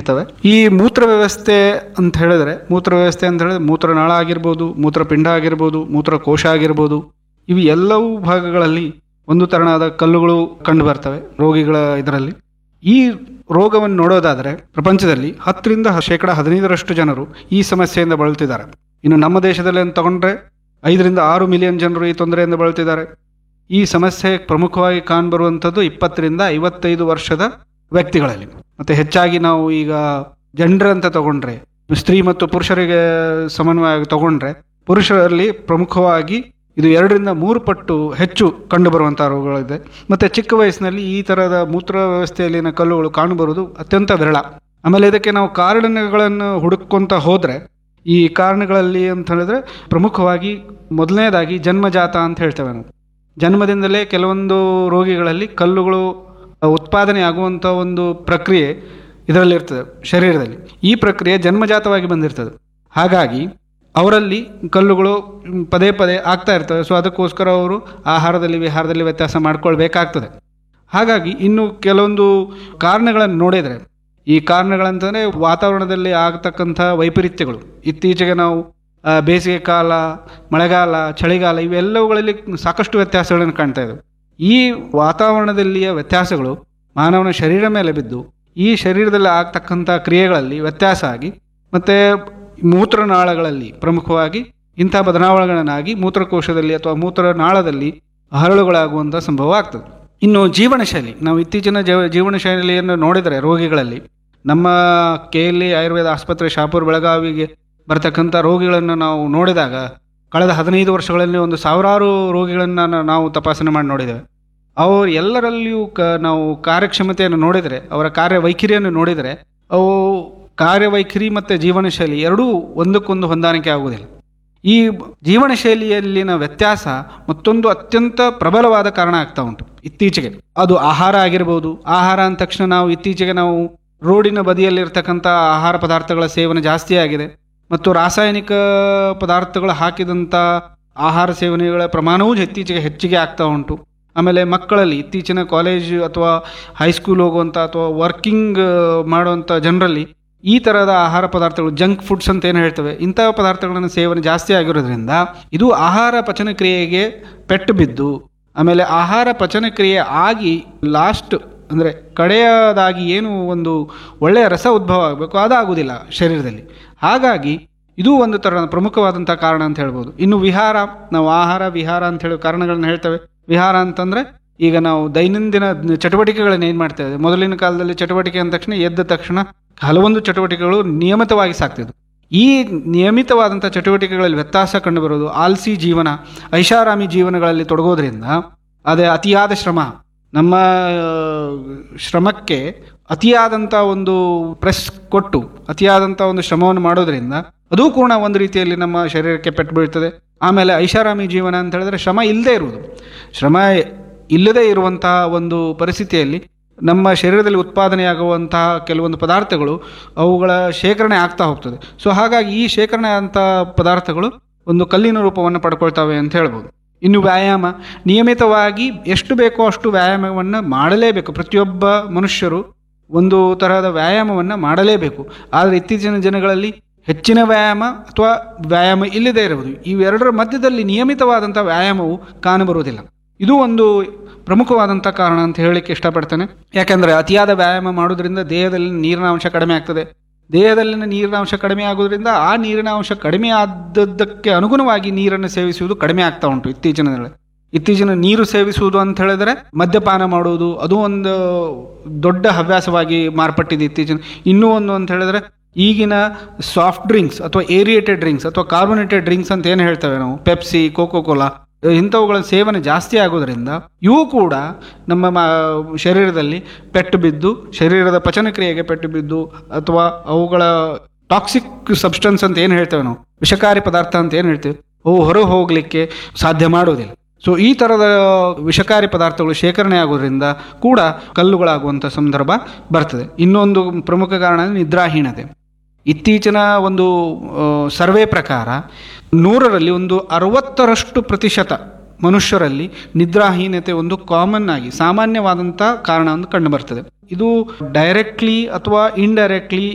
ನೀಡ್ತವೆ ಈ ಮೂತ್ರ ವ್ಯವಸ್ಥೆ ಅಂತ ಹೇಳಿದ್ರೆ ಮೂತ್ರ ವ್ಯವಸ್ಥೆ ಅಂತ ಹೇಳಿದ್ರೆ ಮೂತ್ರನಾಳ ಆಗಿರ್ಬೋದು ಮೂತ್ರಪಿಂಡ ಆಗಿರ್ಬೋದು ಮೂತ್ರಕೋಶ ಆಗಿರ್ಬೋದು ಇವು ಎಲ್ಲವೂ ಭಾಗಗಳಲ್ಲಿ ಒಂದು ತರನಾದ ಕಲ್ಲುಗಳು ಕಂಡು ಬರ್ತವೆ ರೋಗಿಗಳ ಇದರಲ್ಲಿ ಈ ರೋಗವನ್ನು ನೋಡೋದಾದರೆ ಪ್ರಪಂಚದಲ್ಲಿ ಹತ್ತರಿಂದ ಶೇಕಡ ಹದಿನೈದರಷ್ಟು ಜನರು ಈ ಸಮಸ್ಯೆಯಿಂದ ಬಳಲ್ತಿದ್ದಾರೆ ಇನ್ನು ನಮ್ಮ ದೇಶದಲ್ಲಿ ಅಂತ ತಗೊಂಡ್ರೆ ಐದರಿಂದ ಆರು ಮಿಲಿಯನ್ ಜನರು ಈ ತೊಂದರೆಯಿಂದ ಬಳಲ್ತಿದ್ದಾರೆ ಈ ಸಮಸ್ಯೆ ಪ್ರಮುಖವಾಗಿ ಕಾಣ್ಬರುವಂಥದ್ದು ಇಪ್ಪತ್ತರಿಂದ ಐವತ್ತೈದು ವರ್ಷದ ವ್ಯಕ್ತಿಗಳಲ್ಲಿ ಮತ್ತೆ ಹೆಚ್ಚಾಗಿ ನಾವು ಈಗ ಜೆಂಡರ್ ಅಂತ ತಗೊಂಡ್ರೆ ಸ್ತ್ರೀ ಮತ್ತು ಪುರುಷರಿಗೆ ಸಮನ್ವಯವಾಗಿ ತಗೊಂಡ್ರೆ ಪುರುಷರಲ್ಲಿ ಪ್ರಮುಖವಾಗಿ ಇದು ಎರಡರಿಂದ ಮೂರು ಪಟ್ಟು ಹೆಚ್ಚು ಕಂಡುಬರುವಂತಹ ರೋಗಗಳಿದೆ ಮತ್ತೆ ಚಿಕ್ಕ ವಯಸ್ಸಿನಲ್ಲಿ ಈ ತರಹದ ಮೂತ್ರ ವ್ಯವಸ್ಥೆಯಲ್ಲಿನ ಕಲ್ಲುಗಳು ಕಾಣಬರುವುದು ಅತ್ಯಂತ ವಿರಳ ಆಮೇಲೆ ಇದಕ್ಕೆ ನಾವು ಕಾರಣಗಳನ್ನು ಹುಡುಕೊಂತ ಹೋದ್ರೆ ಈ ಕಾರಣಗಳಲ್ಲಿ ಅಂತ ಹೇಳಿದ್ರೆ ಪ್ರಮುಖವಾಗಿ ಮೊದಲನೇದಾಗಿ ಜನ್ಮಜಾತ ಅಂತ ಹೇಳ್ತೇವೆ ನಾವು ಜನ್ಮದಿಂದಲೇ ಕೆಲವೊಂದು ರೋಗಿಗಳಲ್ಲಿ ಕಲ್ಲುಗಳು ಉತ್ಪಾದನೆ ಆಗುವಂಥ ಒಂದು ಪ್ರಕ್ರಿಯೆ ಇದರಲ್ಲಿ ಇರ್ತದೆ ಶರೀರದಲ್ಲಿ ಈ ಪ್ರಕ್ರಿಯೆ ಜನ್ಮಜಾತವಾಗಿ ಬಂದಿರ್ತದೆ ಹಾಗಾಗಿ ಅವರಲ್ಲಿ ಕಲ್ಲುಗಳು ಮ್, ಪದೇ ಪದೇ ಆಗ್ತಾ ಇರ್ತವೆ ಸೊ ಅದಕ್ಕೋಸ್ಕರ ಅವರು ಆಹಾರದಲ್ಲಿ ವಿಹಾರದಲ್ಲಿ ವ್ಯತ್ಯಾಸ ಮಾಡ್ಕೊಳ್ಬೇಕಾಗ್ತದೆ ಹಾಗಾಗಿ ಇನ್ನು ಕೆಲವೊಂದು ಕಾರಣಗಳನ್ನು ನೋಡಿದರೆ ಈ ಕಾರಣಗಳಂತಂದರೆ ವಾತಾವರಣದಲ್ಲಿ ಆಗತಕ್ಕಂಥ ವೈಪರೀತ್ಯಗಳು ಇತ್ತೀಚೆಗೆ ನಾವು ಆ, ಬೇಸಿಗೆ ಕಾಲ ಮಳೆಗಾಲ ಚಳಿಗಾಲ ಇವೆಲ್ಲವುಗಳಲ್ಲಿ ಸಾಕಷ್ಟು ವ್ಯತ್ಯಾಸಗಳನ್ನು ಕಾಣ್ತಾ ಇದ್ದೇವೆ ಈ ವಾತಾವರಣದಲ್ಲಿಯ ವ್ಯತ್ಯಾಸಗಳು ಮಾನವನ ಶರೀರ ಮೇಲೆ ಬಿದ್ದು ಈ ಶರೀರದಲ್ಲಿ ಆಗ್ತಕ್ಕಂಥ ಕ್ರಿಯೆಗಳಲ್ಲಿ ವ್ಯತ್ಯಾಸ ಆಗಿ ಮತ್ತು ಮೂತ್ರನಾಳಗಳಲ್ಲಿ ಪ್ರಮುಖವಾಗಿ ಇಂಥ ಬದಲಾವಣೆಗಳನ್ನಾಗಿ ಮೂತ್ರಕೋಶದಲ್ಲಿ ಅಥವಾ ಮೂತ್ರನಾಳದಲ್ಲಿ ಹರಳುಗಳಾಗುವಂಥ ಸಂಭವ ಆಗ್ತದೆ ಇನ್ನು ಜೀವನ ಶೈಲಿ ನಾವು ಇತ್ತೀಚಿನ ಜೀವ- ಜೀವನ ಶೈಲಿಯನ್ನು ನೋಡಿದರೆ ರೋಗಿಗಳಲ್ಲಿ ನಮ್ಮ ಕೆ ಎಲ್ ಇ ಆಯುರ್ವೇದ ಆಸ್ಪತ್ರೆ ಶಾಪುರ್ ಬೆಳಗಾವಿಗೆ ಬರ್ತಕ್ಕಂಥ ರೋಗಿಗಳನ್ನು ನಾವು ನೋಡಿದಾಗ ಕಳೆದ ಹದಿನೈದು ವರ್ಷಗಳಲ್ಲಿ ಒಂದು ಸಾವಿರಾರು ರೋಗಿಗಳನ್ನು ನಾ- ನಾವು ತಪಾಸಣೆ ಮಾಡಿ ನೋಡಿದ್ದೇವೆ ಅವರು ಎಲ್ಲರಲ್ಲಿಯೂ ಕ ನಾವು ಕಾರ್ಯಕ್ಷಮತೆಯನ್ನು ನೋಡಿದರೆ ಅವರ ಕಾರ್ಯವೈಖರಿಯನ್ನು ನೋಡಿದರೆ ಅವು ಕಾರ್ಯವೈಖರಿ ಮತ್ತು ಜೀವನ ಶೈಲಿ ಎರಡೂ ಒಂದಕ್ಕೊಂದು ಹೊಂದಾಣಿಕೆ ಆಗುವುದಿಲ್ಲ ಈ ಜೀವನ ಶೈಲಿಯಲ್ಲಿನ ವ್ಯತ್ಯಾಸ ಮತ್ತೊಂದು ಅತ್ಯಂತ ಪ್ರಬಲವಾದ ಕಾರಣ ಆಗ್ತಾ ಉಂಟು ಇತ್ತೀಚೆಗೆ ಅದು ಆಹಾರ ಆಗಿರ್ಬೋದು ಆಹಾರ ಅಂದ ತಕ್ಷಣ ನಾವು ಇತ್ತೀಚೆಗೆ ನಾವು ರೋಡಿನ ಬದಿಯಲ್ಲಿರ್ತಕ್ಕಂಥ ಆಹಾರ ಪದಾರ್ಥಗಳ ಸೇವನೆ ಜಾಸ್ತಿ ಆಗಿದೆ ಮತ್ತು ರಾಸಾಯನಿಕ ಪದಾರ್ಥಗಳು ಹಾಕಿದಂಥ ಆಹಾರ ಸೇವನೆಗಳ ಪ್ರಮಾಣವೂ ಇತ್ತೀಚೆಗೆ ಹೆಚ್ಚಿಗೆ ಆಗ್ತಾ ಉಂಟು ಆಮೇಲೆ ಮಕ್ಕಳಲ್ಲಿ ಇತ್ತೀಚಿನ ಕಾಲೇಜ್ ಅಥವಾ ಹೈಸ್ಕೂಲ್ ಹೋಗುವಂಥ ಅಥವಾ ವರ್ಕಿಂಗ್ ಮಾಡುವಂಥ ಜನರಲ್ಲಿ ಈ ಥರದ ಆಹಾರ ಪದಾರ್ಥಗಳು ಜಂಕ್ ಫುಡ್ಸ್ ಅಂತ ಏನು ಹೇಳ್ತವೆ ಇಂತಹ ಪದಾರ್ಥಗಳನ್ನು ಸೇವನೆ ಜಾಸ್ತಿ ಆಗಿರೋದ್ರಿಂದ ಇದು ಆಹಾರ ಪಚನ ಕ್ರಿಯೆಗೆ ಪೆಟ್ಟು ಬಿದ್ದು ಆಮೇಲೆ ಆಹಾರ ಪಚನ ಕ್ರಿಯೆ ಆಗಿ ಲಾಸ್ಟ್ ಅಂದರೆ ಕಡೆಯದಾಗಿ ಏನು ಒಂದು ಒಳ್ಳೆಯ ರಸ ಉದ್ಭವ ಆಗಬೇಕು ಅದಾಗುವುದಿಲ್ಲ ಶರೀರದಲ್ಲಿ ಹಾಗಾಗಿ ಇದು ಒಂದು ಥರದ ಪ್ರಮುಖವಾದಂಥ ಕಾರಣ ಅಂತ ಹೇಳ್ಬೋದು ಇನ್ನು ವಿಹಾರ ನಾವು ಆಹಾರ ವಿಹಾರ ಅಂತ ಹೇಳೋ ಕಾರಣಗಳನ್ನ ಹೇಳ್ತೇವೆ ವಿಹಾರ ಅಂತಂದರೆ ಈಗ ನಾವು ದೈನಂದಿನ ಚಟುವಟಿಕೆಗಳನ್ನ ಏನು ಮಾಡ್ತೇವೆ ಮೊದಲಿನ ಕಾಲದಲ್ಲಿ ಚಟುವಟಿಕೆ ಅಂದ ತಕ್ಷಣ ಎದ್ದ ತಕ್ಷಣ ಹಲವೊಂದು ಚಟುವಟಿಕೆಗಳು ನಿಯಮಿತವಾಗಿ ಸಾಕ್ತಿದ್ವು ಈ ನಿಯಮಿತವಾದಂಥ ಚಟುವಟಿಕೆಗಳಲ್ಲಿ ವ್ಯತ್ಯಾಸ ಕಂಡುಬರೋದು ಆಲ್ಸಿ ಜೀವನ ಐಷಾರಾಮಿ ಜೀವನಗಳಲ್ಲಿ ತೊಡಗೋದ್ರಿಂದ ಅದೇ ಅತಿಯಾದ ಶ್ರಮ ನಮ್ಮ ಆ, ಶ್ರಮಕ್ಕೆ ಅತಿಯಾದಂಥ ಒಂದು ಪ್ರೆಸ್ ಕೊಟ್ಟು ಅತಿಯಾದಂಥ ಒಂದು ಶ್ರಮವನ್ನು ಮಾಡೋದ್ರಿಂದ ಅದು ಕೂಡ ಒಂದು ರೀತಿಯಲ್ಲಿ ನಮ್ಮ ಶರೀರಕ್ಕೆ ಪೆಟ್ಟು ಬೀಳ್ತದೆ ಆಮೇಲೆ ಐಷಾರಾಮಿ ಜೀವನ ಅಂತ ಹೇಳಿದ್ರೆ ಶ್ರಮ ಇಲ್ಲದೆ ಇರುವುದು ಶ್ರಮ ಇಲ್ಲದೆ ಇರುವಂತಹ ಒಂದು ಪರಿಸ್ಥಿತಿಯಲ್ಲಿ ನಮ್ಮ ಶರೀರದಲ್ಲಿ ಉತ್ಪಾದನೆಯಾಗುವಂತಹ ಕೆಲವೊಂದು ಪದಾರ್ಥಗಳು ಅವುಗಳ ಶೇಖರಣೆ ಆಗ್ತಾ ಹೋಗ್ತದೆ ಸೊ ಹಾಗಾಗಿ ಈ ಶೇಖರಣೆ ಆದಂಥ ಪದಾರ್ಥಗಳು ಒಂದು ಕಲ್ಲಿನ ರೂಪವನ್ನು ಪಡ್ಕೊಳ್ತವೆ ಅಂತ ಹೇಳ್ಬೋದು ಇನ್ನು ವ್ಯಾಯಾಮ ನಿಯಮಿತವಾಗಿ ಎಷ್ಟು ಬೇಕೋ ಅಷ್ಟು ವ್ಯಾಯಾಮವನ್ನು ಮಾಡಲೇಬೇಕು ಪ್ರತಿಯೊಬ್ಬ ಮನುಷ್ಯರು ಒಂದು ತರಹದ ವ್ಯಾಯಾಮವನ್ನು ಮಾಡಲೇಬೇಕು ಆದರೆ ಇತ್ತೀಚಿನ ದಿನಗಳಲ್ಲಿ ಹೆಚ್ಚಿನ ವ್ಯಾಯಾಮ ಅಥವಾ ವ್ಯಾಯಾಮ ಇಲ್ಲದೇ ಇರುವುದು ಇವೆರಡರ ಮಧ್ಯದಲ್ಲಿ ನಿಯಮಿತವಾದಂಥ ವ್ಯಾಯಾಮವು ಕಾಣಬರುವುದಿಲ್ಲ ಇದು ಒಂದು ಪ್ರಮುಖವಾದಂಥ ಕಾರಣ ಅಂತ ಹೇಳಲಿಕ್ಕೆ ಇಷ್ಟಪಡ್ತೇನೆ ಯಾಕೆಂದರೆ ಅತಿಯಾದ ವ್ಯಾಯಾಮ ಮಾಡೋದ್ರಿಂದ ದೇಹದಲ್ಲಿ ನೀರಿನ ಅಂಶ ಕಡಿಮೆ ಆಗ್ತದೆ ದೇಹದಲ್ಲಿನ ನೀರಿನ ಅಂಶ ಕಡಿಮೆ ಆಗೋದ್ರಿಂದ ಆ ನೀರಿನ ಅಂಶ ಕಡಿಮೆ ಆದದ್ದಕ್ಕೆ ಅನುಗುಣವಾಗಿ ನೀರನ್ನು ಸೇವಿಸುವುದು ಕಡಿಮೆ ಆಗ್ತಾ ಉಂಟು ಇತ್ತೀಚಿನ ದಿನಗಳಲ್ಲಿ. ಇತ್ತೀಚಿನ ನೀರು ಸೇವಿಸುವುದು ಅಂತ ಹೇಳಿದ್ರೆ ಮದ್ಯಪಾನ ಮಾಡುವುದು ಅದು ಒಂದು ದೊಡ್ಡ ಹವ್ಯಾಸವಾಗಿ ಮಾರ್ಪಟ್ಟಿದೆ ಇತ್ತೀಚಿನ ಇನ್ನೂ ಒಂದು ಅಂತ ಹೇಳಿದ್ರೆ ಈಗಿನ ಸಾಫ್ಟ್ ಡ್ರಿಂಕ್ಸ್ ಅಥವಾ ಏರಿಯೇಟೆಡ್ ಡ್ರಿಂಕ್ಸ್ ಅಥವಾ ಕಾರ್ಬೋನೇಟೆಡ್ ಡ್ರಿಂಕ್ಸ್ ಅಂತ ಏನು ಹೇಳ್ತೇವೆ ನಾವು ಪೆಪ್ಸಿ ಕೋಕೋ ಕೋಲಾ ಇಂಥವುಗಳ ಸೇವನೆ ಜಾಸ್ತಿ ಆಗೋದ್ರಿಂದ ಇವು ಕೂಡ ನಮ್ಮ ಮ- ಶರೀರದಲ್ಲಿ ಪೆಟ್ಟು ಬಿದ್ದು ಶರೀರದ ಪಚನ ಕ್ರಿಯೆಗೆ ಪೆಟ್ಟು ಬಿದ್ದು ಅಥವಾ ಅವುಗಳ ಟಾಕ್ಸಿಕ್ ಸಬ್ಸ್ಟೆನ್ಸ್ ಅಂತ ಏನು ಹೇಳ್ತೇವೆ ನಾವು ವಿಷಕಾರಿ ಪದಾರ್ಥ ಅಂತ ಏನು ಹೇಳ್ತೇವೆ ಅವು ಹೊರ ಹೋಗಲಿಕ್ಕೆ ಸಾಧ್ಯ ಮಾಡೋದಿಲ್ಲ ಸೊ ಈ ಥರದ ವಿಷಕಾರಿ ಪದಾರ್ಥಗಳು ಶೇಖರಣೆ ಆಗೋದ್ರಿಂದ ಕೂಡ ಕಲ್ಲುಗಳಾಗುವಂಥ ಸಂದರ್ಭ ಬರ್ತದೆ ಇನ್ನೊಂದು ಪ್ರಮುಖ ಕಾರಣ ಅಂದ್ರೆ ನಿದ್ರಾಹೀನತೆ ಇತ್ತೀಚಿನ ಒಂದು ಆ, ಸರ್ವೆ ಪ್ರಕಾರ ನೂರರಲ್ಲಿ ಒಂದು ಅರವತ್ತರಷ್ಟು ಪ್ರತಿಶತ ಮನುಷ್ಯರಲ್ಲಿ ನಿದ್ರಾಹೀನತೆ ಒಂದು ಕಾಮನ್ ಆಗಿ ಸಾಮಾನ್ಯವಾದಂಥ ಕಾರಣ ಒಂದು ಕಂಡು ಬರ್ತದೆ ಇದು ಡೈರೆಕ್ಟ್ಲಿ ಅಥವಾ ಇಂಡೈರೆಕ್ಟ್ಲಿ